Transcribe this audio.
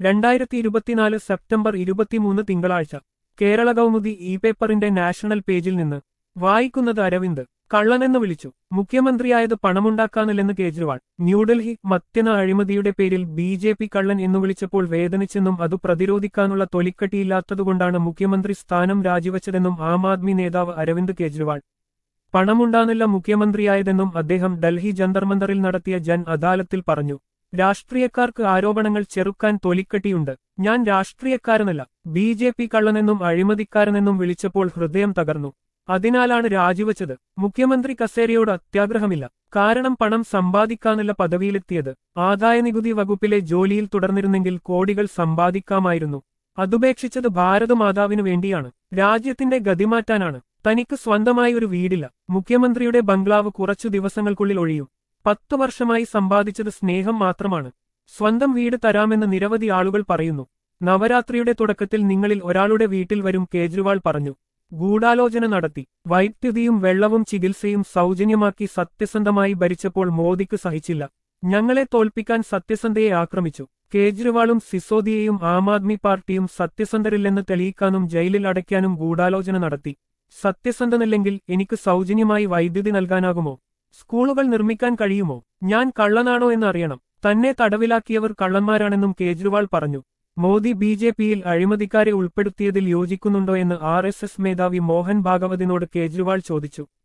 രണ്ടായിരത്തി ഇരുപത്തിനാല് സെപ്റ്റംബർ ഇരുപത്തിമൂന്ന് തിങ്കളാഴ്ച കേരള കൗമുദി ഇ പേപ്പറിന്റെ നാഷണൽ പേജിൽ നിന്ന് വായിക്കുന്നത് അരവിന്ദ് കള്ളനെന്ന് വിളിച്ചു മുഖ്യമന്ത്രിയായത് പണമുണ്ടാക്കാനില്ലെന്ന് കേജ്രിവാൾ ന്യൂഡൽഹി മത്യന അഴിമതിയുടെ പേരിൽ ബി ജെ പി കള്ളൻ എന്നു വിളിച്ചപ്പോൾ വേദനിച്ചെന്നും അത് പ്രതിരോധിക്കാനുള്ള തൊലിക്കട്ടിയില്ലാത്തതുകൊണ്ടാണ് മുഖ്യമന്ത്രി സ്ഥാനം രാജിവച്ചതെന്നും ആം ആദ്മി നേതാവ് അരവിന്ദ് കേജ്രിവാൾ പണമുണ്ടാന്നില്ല മുഖ്യമന്ത്രിയായതെന്നും അദ്ദേഹം ഡൽഹി ജന്തർമന്ദറിൽ നടത്തിയ ജൻ അദാലത്തിൽ പറഞ്ഞു രാഷ്ട്രീയക്കാർക്ക് ആരോപണങ്ങൾ ചെറുക്കാൻ തൊലിക്കട്ടിയുണ്ട് ഞാൻ രാഷ്ട്രീയക്കാരനല്ല ബി ജെ പി കള്ളനെന്നും അഴിമതിക്കാരനെന്നും വിളിച്ചപ്പോൾ ഹൃദയം തകർന്നു അതിനാലാണ് രാജിവച്ചത് മുഖ്യമന്ത്രി കസേരയോട് അത്യാഗ്രഹമില്ല കാരണം പണം സമ്പാദിക്കാനുള്ള പദവിയിലെത്തിയത് ആദായനികുതി വകുപ്പിലെ ജോലിയിൽ തുടർന്നിരുന്നെങ്കിൽ കോടികൾ സമ്പാദിക്കാമായിരുന്നു അതുപേക്ഷിച്ചത് ഭാരതമാതാവിനു വേണ്ടിയാണ് രാജ്യത്തിന്റെ ഗതിമാറ്റാനാണ് തനിക്ക് സ്വന്തമായി ഒരു വീടില്ല മുഖ്യമന്ത്രിയുടെ ബംഗ്ലാവ് കുറച്ചു ദിവസങ്ങൾക്കുള്ളിൽ ഒഴിയും പത്തു വർഷമായി സമ്പാദിച്ചത് സ്നേഹം മാത്രമാണ് സ്വന്തം വീട് തരാമെന്ന് നിരവധി ആളുകൾ പറയുന്നു നവരാത്രിയുടെ തുടക്കത്തിൽ നിങ്ങളിൽ ഒരാളുടെ വീട്ടിൽ വരും കേജ്രിവാൾ പറഞ്ഞു ഗൂഢാലോചന നടത്തി വൈദ്യുതിയും വെള്ളവും ചികിത്സയും സൗജന്യമാക്കി സത്യസന്ധമായി ഭരിച്ചപ്പോൾ മോദിക്ക് സഹിച്ചില്ല ഞങ്ങളെ തോൽപ്പിക്കാൻ സത്യസന്ധയെ ആക്രമിച്ചു കേജ്രിവാളും സിസോദിയയും ആം ആദ്മി പാർട്ടിയും സത്യസന്ധരില്ലെന്ന് തെളിയിക്കാനും ജയിലിൽ അടയ്ക്കാനും ഗൂഢാലോചന നടത്തി സത്യസന്ധനല്ലെങ്കിൽ എനിക്ക് സൗജന്യമായി വൈദ്യുതി നൽകാനാകുമോ സ്കൂളുകൾ നിർമ്മിക്കാൻ കഴിയുമോ ഞാൻ കള്ളനാണോ എന്ന് അറിയണം തന്നെ തടവിലാക്കിയവർ കള്ളന്മാരാണെന്നും കേജ്രിവാൾ പറഞ്ഞു മോദി ബി ജെ പിയിൽ അഴിമതിക്കാരെ ഉൾപ്പെടുത്തിയതിൽ യോജിക്കുന്നുണ്ടോ എന്ന് ആർ എസ് എസ് മേധാവി മോഹൻ ഭാഗവതിനോട് കേജ്രിവാൾ ചോദിച്ചു